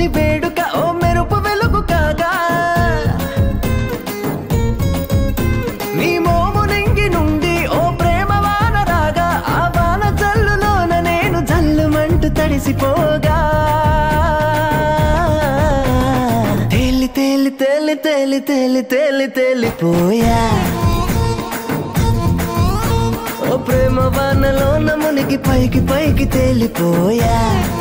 దేవుని వేడుక ఓ మెరుపు వెలుగు కాగా నీ మోము నింగి నుండి ఓ ప్రేమ వాన రాగా ఆ వాన జల్లులోన నేను జల్లుమంటూ తడిసిపోగా తేలి తేలి తేలి తేలి తేలి తేలి తేలిపోయా ఓ ప్రేమ వానలోన మునిగి పైకి పైకి తేలిపోయా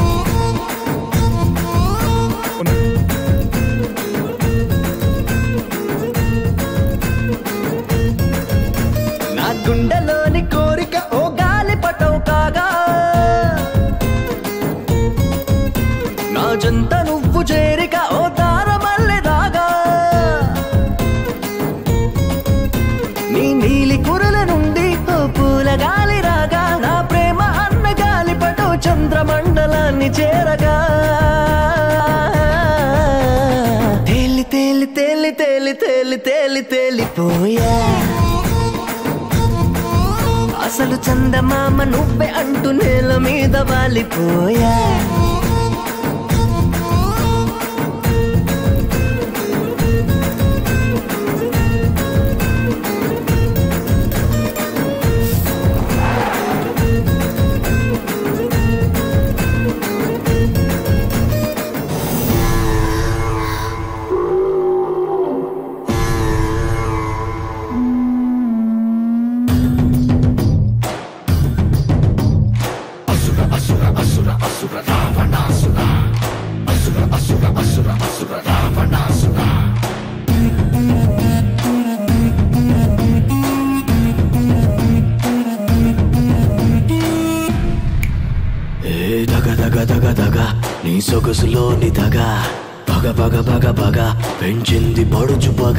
నా గుండెలోని కోరిక ఓ గాలి పటవు కాగా నా జంత నువ్వు చేరిక ఓ తారమల్లె రాగా నీ నీలి కురల నుండి ఓ పూల గాలి రాగా నా ప్రేమ అన్న గాలి పటో చంద్రమండలాన్ని చేరగా తేలి తేలి తేలి తేలి తేలి తేలి తేలిపోయా అసలు చందమామ నువ్వే అంటూ నేల మీద వాలిపోయా ఏ దగ దగ దగ దగ నీ సొగసులోని దగ పగ పగ పగ పగ పెంచింది పడుచు పగ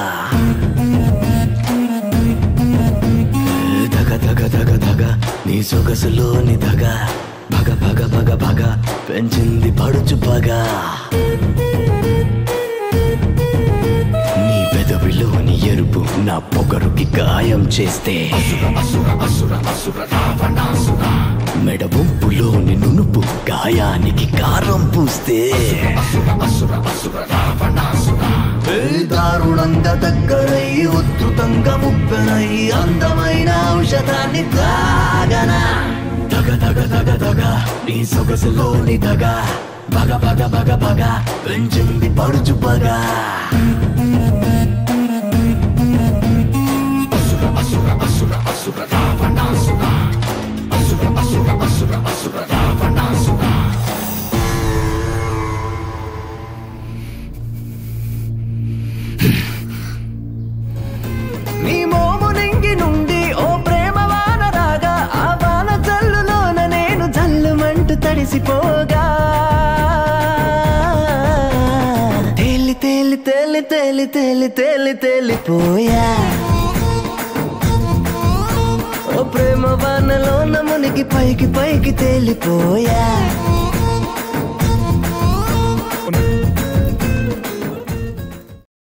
ఏ దగ దగ దగ దగ నీ సొగసులోని దగ పగ పగ పగ పగ పెంచింది పడుచు పగ నీ పెదవిలోని ఎరుపు నా పొగరుకి గాయం చేస్తే మెడ వంపులోని నునుపు గాయానికి కారం పూస్తే ఏ దారుణంగా దగ్గరై ఉద్ధృతంగా ముప్పెనై అందమైన ఔషధాన్ని తాగనా దగ దగ దగ దగ నీ సొగసులోని దగ బగ బగ బగ బగ పెంచింది పడుచు పగ నీ మోము నింగి నుండి ఓ ప్రేమ వాన రాగా ఆ వాన జల్లులోన నేను జల్లుమంటూ తడిసిపోగా తేలి తేలి తేలి తేలి తేలి తేలి తేలిపోయా ఓ ప్రేమ వానలోన మునిగి పైకి పైకి తేలిపోయా